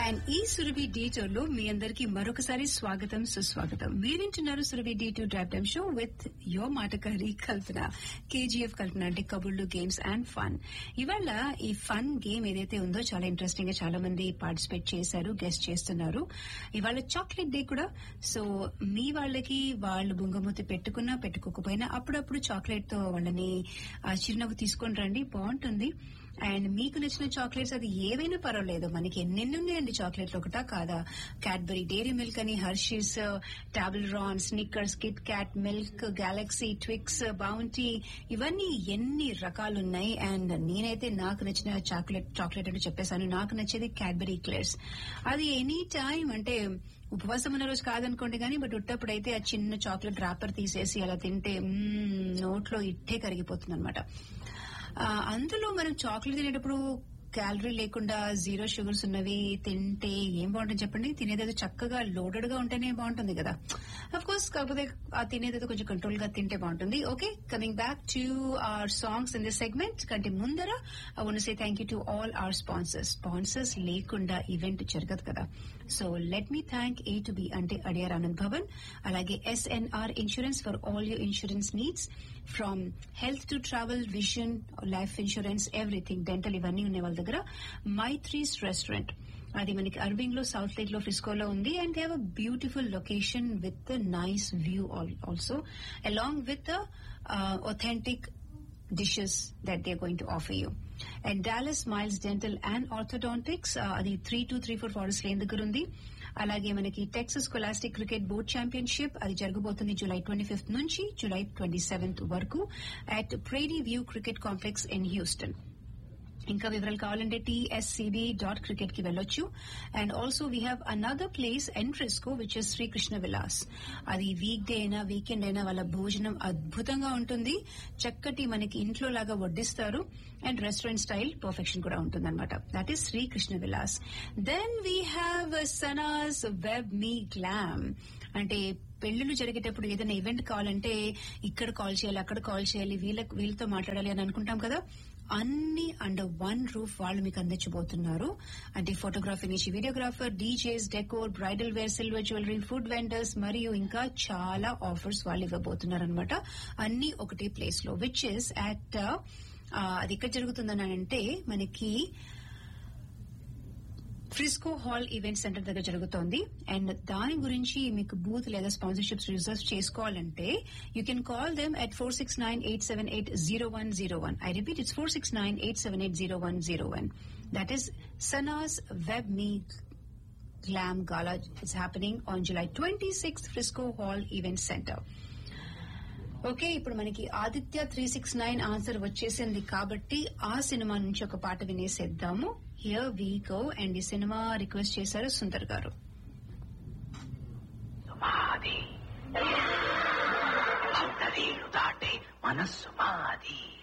And ఈ Surabhi detour లో మీ అందరికి మరొకసారి స్వాగతం సుస్వాగతం మీరు వింటున్నారు సురభి డీటో drive time show with your మాటకారి కల్పన కేజీఎఫ్ కల్పన అంటే కబుర్లు గేమ్స్ అండ్ ఫన్ ఇవాళ ఈ ఫన్ గేమ్ ఏదైతే ఉందో చాలా ఇంట్రెస్టింగ్ గా చాలా మంది పార్టిసిపేట్ చేశారు గెస్ట్ చేస్తున్నారు ఇవాళ చాక్లెట్ డే కూడా సో మీ వాళ్ళకి వాళ్ళు బుంగమూతి పెట్టుకున్నా పెట్టుకోకపోయినా అప్పుడప్పుడు చాక్లెట్ తో వాళ్ళని ఆ చిరునవ్వు తీసుకొని రండి బాగుంటుంది అండ్ మీకు నచ్చిన చాక్లెట్స్ అది ఏవైనా పర్వాలేదు మనకి ఎన్నెన్ని ఉన్నాయండి చాక్లెట్లు ఒకటా కాదా క్యాడ్బరీ డైరీ మిల్క్ అని Hershey's Toblerone Snickers KitKat milk Galaxy Twix Bounty ఇవన్నీ ఎన్ని రకాలు ఉన్నాయి అండ్ నేనైతే నాకు నచ్చిన చాక్లెట్ చాక్లెట్ అని చెప్పేశాను నాకు నచ్చేది క్యాడ్బరీ క్లేర్స్ అది ఎనీ టైం అంటే ఉపవాసం ఉన్న రోజు కాదనుకోండి కానీ బట్ ఉట్టప్పుడైతే ఆ చిన్న చాక్లెట్ ర్యాపర్ తీసేసి అలా తింటే మ్మ్, నోట్లో ఇట్టే కరిగిపోతుంది అనమాట అందులో మనం చాక్లెట్ తినేటప్పుడు క్యాలరీ లేకుండా జీరో షుగర్స్ ఉన్నవి తింటే ఏం బాగుంటుంది చెప్పండి తినేదేదో చక్కగా లోడెడ్ గా ఉంటేనే బాగుంటుంది కదా అఫ్ కోర్స్ కాకపోతే ఆ తినేదేదో కొంచెం కంట్రోల్ గా తింటే బాగుంటుంది okay coming back to our songs in this segment కంటే ముందర I want say thank you to all our sponsors sponsors లేకుండా ఈవెంట్ జరగదు కదా so let me thank A to B అంటే అడియార్ ఆనంద్ భవన్ అలాగే SNR insurance for all your insurance needs from health to travel vision life insurance everything dental ఇవన్నీ ఉన్నాయి వాళ్ళ దగ్గర Maitri's restaurant అది మనకి అర్వింగ్ లో సౌత్ లేక్ లో ఫ్రిస్కోలో ఉంది and have a beautiful location with nice view also along with authentic dishes that they're going to offer you. And Dallas Miles Dental and Orthodontics, uh, అది three two three four forest lane దగ్గర ఉంది అలాగే మనకి Texas scholastic cricket board championship అది జరగబోతుంది July twenty fifth నుంచి July twenty seventh వరకు at prairie view cricket complex in Houston ఇంకా వివరాలు కావాలంటే టీఎస్సీబీ డాట్ క్రికెట్ కి వెళ్ళొచ్చు and also we have another place in Frisco which is Srikrishna Vilas అది వీక్ డే అయినా వీకెండ్ అయినా వాళ్ళ భోజనం అద్భుతంగా ఉంటుంది చక్కటి మనకి ఇంట్లో లాగా వడ్డిస్తారు అండ్ రెస్టారెంట్ స్టైల్ పర్ఫెక్షన్ కూడా ఉంటుంది అనమాట that is Srikrishna Vilas then we have Sanas web me glam అంటే పెళ్లిళ్ళు జరిగేటప్పుడు ఏదైనా ఈవెంట్ కావాలంటే ఇక్కడ కాల్ చేయాలి అక్కడ కాల్ చేయాలి వీళ్ళ వీళ్ళతో మాట్లాడాలి అని అనుకుంటాం కదా అన్ని అండర్ వన్ రూఫ్ వాళ్ళు మీకు అందించబోతున్నారు అంటే ఫోటోగ్రఫీ నుంచి videographer DJs decor bridal wear silver jewellery food vendors మరియు ఇంకా చాలా ఆఫర్స్ వాళ్ళు ఇవ్వబోతున్నారు అనమాట అన్ని ఒకటే ప్లేస్ లో విచ్ ఇస్ అట్ అది ఎక్కడ జరుగుతుందని అంటే మనకి ఫ్రిస్కో హాల్ ఈవెంట్ సెంటర్ దగ్గర జరుగుతోంది అండ్ దాని గురించి మీకు బూత్ లేదా స్పాన్సర్షిప్స్ రిజర్వ్ చేసుకోవాలంటే you can call them at four six nine eight seven eight zero one zero one I repeat it's four six nine eight seven eight zero one zero one that is Sana's web me glam gala is happening on July twenty six Frisco Hall event centre okay ఇప్పుడు మనకి Aditya three six nine answer వచ్చేసింది కాబట్టి ఆ cinema నుంచి ఒక పాట వినేసేద్దాము here we go and ఈ సినిమా రిక్వెస్ట్ చేశారు సుందర్ గారు మాది వంద వేలు దాటే మనస్సు మాది